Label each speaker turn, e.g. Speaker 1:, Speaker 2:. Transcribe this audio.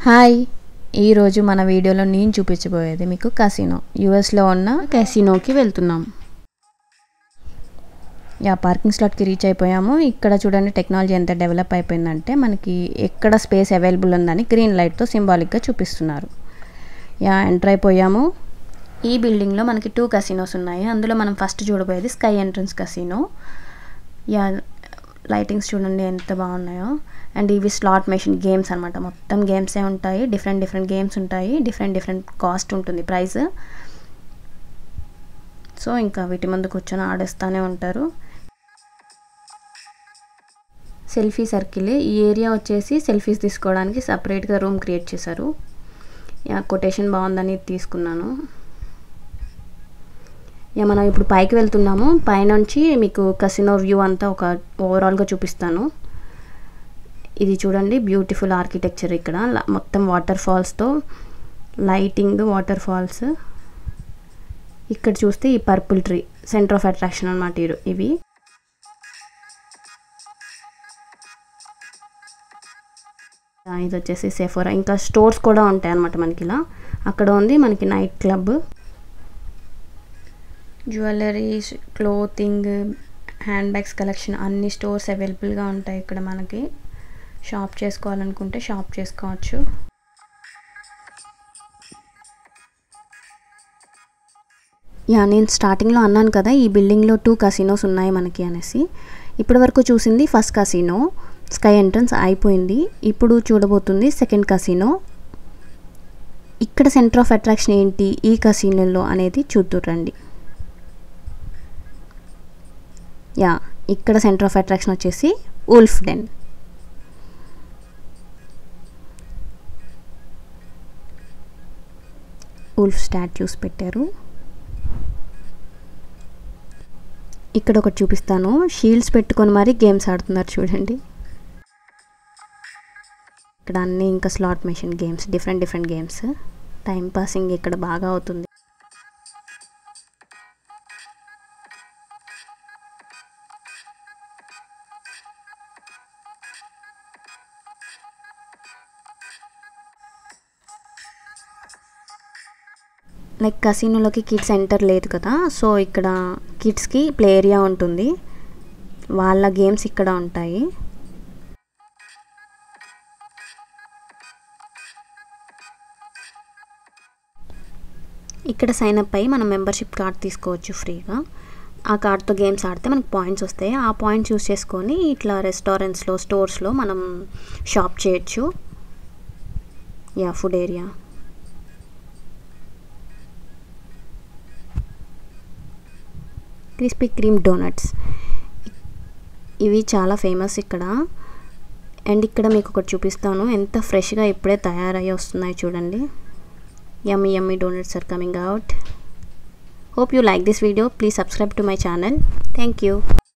Speaker 1: hi ఈరోజు మన వీడియోలో నేను చూపించబోయేది మీకు కసినో యూఎస్లో ఉన్న
Speaker 2: కెసినోకి వెళ్తున్నాం
Speaker 1: యా పార్కింగ్ స్లాట్కి రీచ్ అయిపోయాము ఇక్కడ చూడండి టెక్నాలజీ ఎంత డెవలప్ అయిపోయిందంటే మనకి ఎక్కడ స్పేస్ అవైలబుల్ ఉందని గ్రీన్ లైట్తో సింబాలిక్గా చూపిస్తున్నారు యా ఎంటర్ అయిపోయాము ఈ బిల్డింగ్లో మనకి టూ కసినోస్ ఉన్నాయి అందులో మనం ఫస్ట్ చూడబోయేది sky entrance casino yeah lightings చూడండి ఎంత బాగున్నాయో అండ్ ఇవి స్లాట్ మెషిన్ గేమ్స్ అనమాట మొత్తం గేమ్సే ఉంటాయి డిఫరెంట్ డిఫరెంట్ గేమ్స్ ఉంటాయి డిఫరెంట్ డిఫరెంట్ కాస్ట్ ఉంటుంది ప్రైస్ సో ఇంకా వీటి ముందు కూర్చొని ఆడేస్తూనే ఉంటారు సెల్ఫీ సర్కిల్ ఈ ఏరియా వచ్చేసి సెల్ఫీస్ తీసుకోవడానికి సపరేట్గా రూమ్ క్రియేట్ చేశారు యా కొటేషన్ బాగుందని తీసుకున్నాను యా మనం ఇప్పుడు పైకి వెళ్తున్నాము పైనుంచి మీకు కసినో వ్యూ అంతా ఒక ఓవరాల్గా చూపిస్తాను ఇది చూడండి బ్యూటిఫుల్ ఆర్కిటెక్చర్ ఇక్కడ ల- మొత్తం వాటర్ ఫాల్స్తో లైటింగ్ వాటర్ ఫాల్స్ ఇక్కడ చూస్తే ఈ purple tree centre of attraction అనమాట ఇవి ఆ, ఇది వచ్చేసి సెఫోరా ఇంకా స్టోర్స్ కూడా ఉంటాయి అన్నమాట మనకి ఇలా అక్కడ ఉంది మనకి night club jewelleries clothing hand bags collection అన్ని స్టోర్స్ అవైలబుల్గా ఉంటాయి ఇక్కడ మనకి షాప్ చేసుకోవాలనుకుంటే షాప్ చేసుకోవచ్చు యా నేను స్టార్టింగ్లో అన్నాను కదా ఈ బిల్డింగ్లో టూ కసినోస్ ఉన్నాయి మనకి అనేసి ఇప్పటి వరకు చూసింది ఫస్ట్ కసినో స్కై ఎంట్రన్స్ అయిపోయింది ఇప్పుడు చూడబోతుంది సెకండ్ కసినో ఇక్కడ సెంటర్ ఆఫ్ అట్రాక్షన్ ఏంటి ఈ కసినోలో అనేది చూద్దురండి యా ఇక్కడ సెంటర్ ఆఫ్ అట్రాక్షన్ వచ్చేసి ఉల్ఫ్ డెన్ ఉల్ఫ్ స్టాట్యూస్ పెట్టారు ఇక్కడ ఒకటి చూపిస్తాను షీల్డ్స్ పెట్టుకొని మరీ గేమ్స్ ఆడుతున్నారు చూడండి ఇక్కడ అన్నీ ఇంకా slot machine games different different games time passing ఇక్కడ బాగా అవుతుంది లైక్ కసినోలోకి కిడ్స్ ఎంటర్ లేదు కదా సో ఇక్కడ కిడ్స్కి ప్లే ఏరియా ఉంటుంది వాళ్ళ గేమ్స్ ఇక్కడ ఉంటాయి ఇక్కడ సైన్ అప్ అయ్యి మనం మెంబర్షిప్ కార్డ్ తీసుకోవచ్చు ఫ్రీగా ఆ కార్డ్తో గేమ్స్ ఆడితే మనకి పాయింట్స్ వస్తాయి ఆ పాయింట్స్ యూస్ చేసుకొని ఇట్లా రెస్టారెంట్స్లో స్టోర్స్లో మనం షాప్ చేయొచ్చు yeah food area Krispy Kreme donuts ఇవి చాలా ఫేమస్ ఇక్కడ అండ్ ఇక్కడ మీకు ఒకటి చూపిస్తాను ఎంత ఫ్రెష్గా ఇప్పుడే తయారయ్యి వస్తున్నాయి చూడండి yummy yummy donuts are coming out hope you like this video please subscribe to my channel thank you